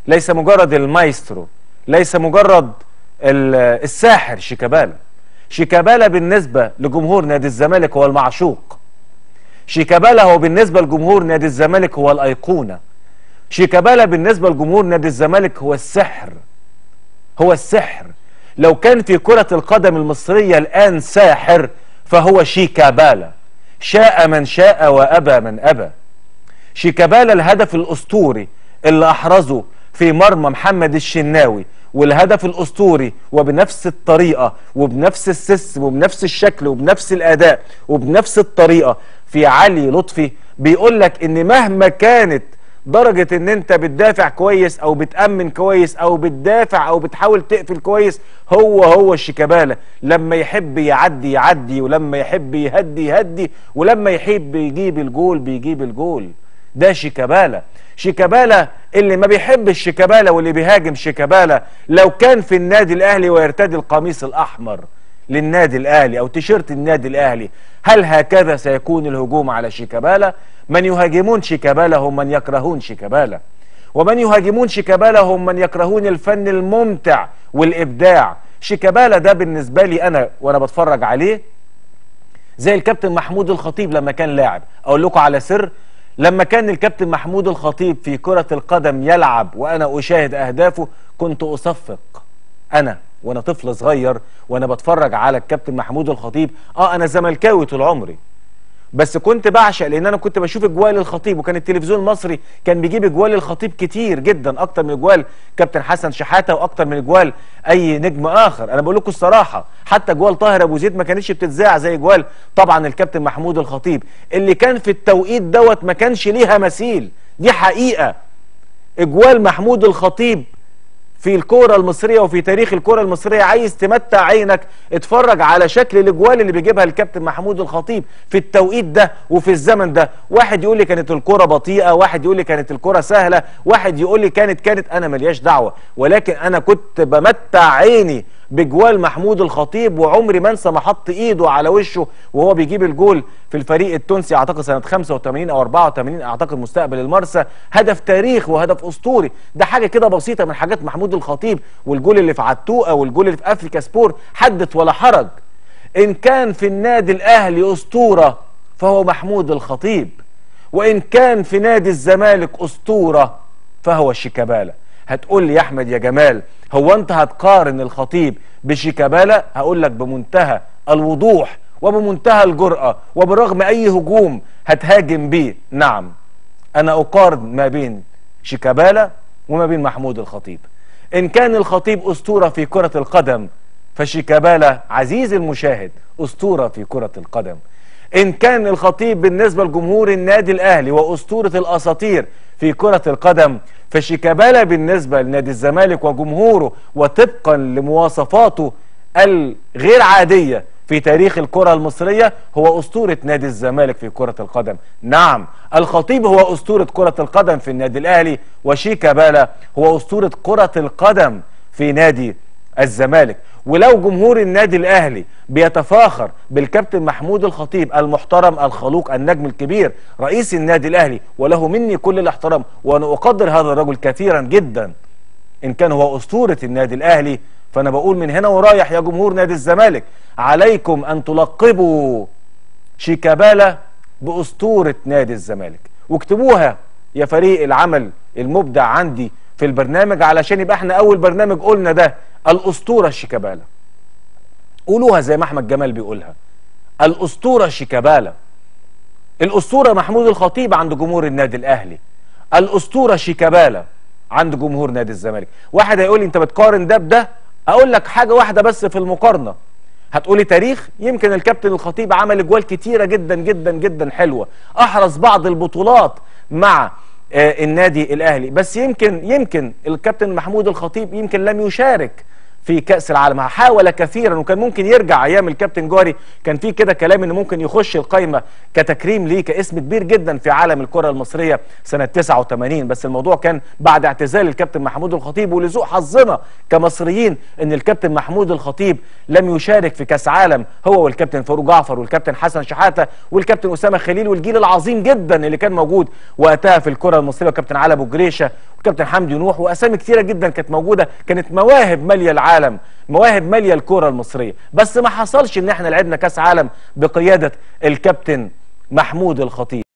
ليس مجرد المايسترو ليس مجرد الساحر شيكابالا شيكابالا بالنسبة لجمهور نادي الزمالك هو المعشوق شيكابالا هو بالنسبة لجمهور نادي الزمالك هو الأيقونة شيكابالا بالنسبة لجمهور نادي الزمالك هو السحر هو السحر لو كان في كرة القدم المصرية الآن ساحر فهو شيكابالا شاء من شاء وأبى من أبى شيكابالا الهدف الأسطوري اللي أحرزه في مرمى محمد الشناوي والهدف الأسطوري وبنفس الطريقة وبنفس السس وبنفس الشكل وبنفس الأداء وبنفس الطريقة في علي لطفي بيقول لك إن مهما كانت درجة ان انت بتدافع كويس او بتأمن كويس او بتدافع او بتحاول تقفل كويس هو هو الشيكابالا لما يحب يعدي يعدي ولما يحب يهدي يهدي ولما يحب يجيب الجول بيجيب الجول ده شيكابالا شيكابالا اللي ما بيحبش شيكابالا واللي بيهاجم شيكابالا لو كان في النادي الاهلي ويرتدي القميص الاحمر للنادي الاهلي او تيشيرت النادي الاهلي هل هكذا سيكون الهجوم على شيكابالا من يهاجمون شيكابالا هم من يكرهون شيكابالا ومن يهاجمون شيكابالا هم من يكرهون الفن الممتع والابداع شيكابالا ده بالنسبه لي انا وانا بتفرج عليه زي الكابتن محمود الخطيب لما كان لاعب اقول لكم على سر لما كان الكابتن محمود الخطيب في كرة القدم يلعب وأنا أشاهد أهدافه كنت أصفق أنا وأنا طفل صغير وأنا بتفرج على الكابتن محمود الخطيب آه أنا زملكاوي طول عمري بس كنت بعشق لان انا كنت بشوف اجوال الخطيب وكان التلفزيون المصري كان بيجيب اجوال الخطيب كتير جدا اكتر من اجوال كابتن حسن شحاته واكتر من اجوال اي نجم اخر انا بقول لكم الصراحه حتى اجوال طاهر ابو زيد ما كانتش بتتذاع زي اجوال طبعا الكابتن محمود الخطيب اللي كان في التوقيت دوت ما كانش ليها مثيل دي حقيقه اجوال محمود الخطيب في الكوره المصريه وفي تاريخ الكوره المصريه عايز تمتع عينك اتفرج على شكل الاجوال اللي بيجيبها الكابتن محمود الخطيب في التوقيت ده وفي الزمن ده واحد يقول لي كانت الكوره بطيئه واحد يقول لي كانت الكوره سهله واحد يقول لي كانت كانت انا ملياش دعوه ولكن انا كنت بمتع عيني بجوال محمود الخطيب وعمري ما انسى ما حط ايده على وشه وهو بيجيب الجول في الفريق التونسي اعتقد سنه 85 او 84 اعتقد مستقبل المرسى هدف تاريخ وهدف اسطوري ده حاجه كده بسيطه من حاجات محمود الخطيب والجول اللي في عتوقه والجول اللي في افريكا سبور حدث ولا حرج ان كان في النادي الاهلي اسطوره فهو محمود الخطيب وان كان في نادي الزمالك اسطوره فهو شيكابالا هتقول لي يا احمد يا جمال هو انت هتقارن الخطيب بشيكابالا هقول لك بمنتهى الوضوح وبمنتهى الجرأة وبرغم اي هجوم هتهاجم بيه نعم انا اقارن ما بين شيكابالا وما بين محمود الخطيب ان كان الخطيب اسطورة في كرة القدم فشيكابالا عزيز المشاهد اسطورة في كرة القدم ان كان الخطيب بالنسبة لجمهور النادي الاهلي واسطورة الاساطير في كرة القدم فشيكابالا بالنسبة لنادي الزمالك وجمهوره وطبقا لمواصفاته الغير عادية في تاريخ الكرة المصرية هو أسطورة نادي الزمالك في كرة القدم نعم الخطيب هو أسطورة كرة القدم في النادي الأهلي وشيكابالا هو أسطورة كرة القدم في نادي الزمالك ولو جمهور النادي الاهلي بيتفاخر بالكابتن محمود الخطيب المحترم الخلوق النجم الكبير رئيس النادي الاهلي وله مني كل الاحترام وانا اقدر هذا الرجل كثيرا جدا ان كان هو اسطوره النادي الاهلي فانا بقول من هنا ورايح يا جمهور نادي الزمالك عليكم ان تلقبوا شيكابالا باسطوره نادي الزمالك واكتبوها يا فريق العمل المبدع عندي في البرنامج علشان يبقى احنا اول برنامج قلنا ده الاسطوره شيكابالا قولوها زي ما احمد جمال بيقولها الاسطوره شيكابالا الاسطوره محمود الخطيب عند جمهور النادي الاهلي الاسطوره شيكابالا عند جمهور نادي الزمالك واحد هيقول لي انت بتقارن ده بده اقول لك حاجه واحده بس في المقارنه هتقولي تاريخ يمكن الكابتن الخطيب عمل اجوال كتيره جدا جدا جدا حلوه احرز بعض البطولات مع آه النادي الاهلي بس يمكن يمكن الكابتن محمود الخطيب يمكن لم يشارك في كاس العالم حاول كثيرا وكان ممكن يرجع ايام الكابتن جوهري كان في كده كلام انه ممكن يخش القايمه كتكريم ليه كاسم كبير جدا في عالم الكره المصريه سنه 89 بس الموضوع كان بعد اعتزال الكابتن محمود الخطيب ولسوء حظنا كمصريين ان الكابتن محمود الخطيب لم يشارك في كاس عالم هو والكابتن فاروق جعفر والكابتن حسن شحاته والكابتن اسامه خليل والجيل العظيم جدا اللي كان موجود وقتها في الكره المصريه والكابتن علي ابو جريشه والكابتن حمدي نوح واسامي كثيره جدا كانت موجوده كانت مواهب ماليه العالم مواهب ماليه الكره المصريه بس ما حصلش ان احنا لعبنا كاس عالم بقياده الكابتن محمود الخطيب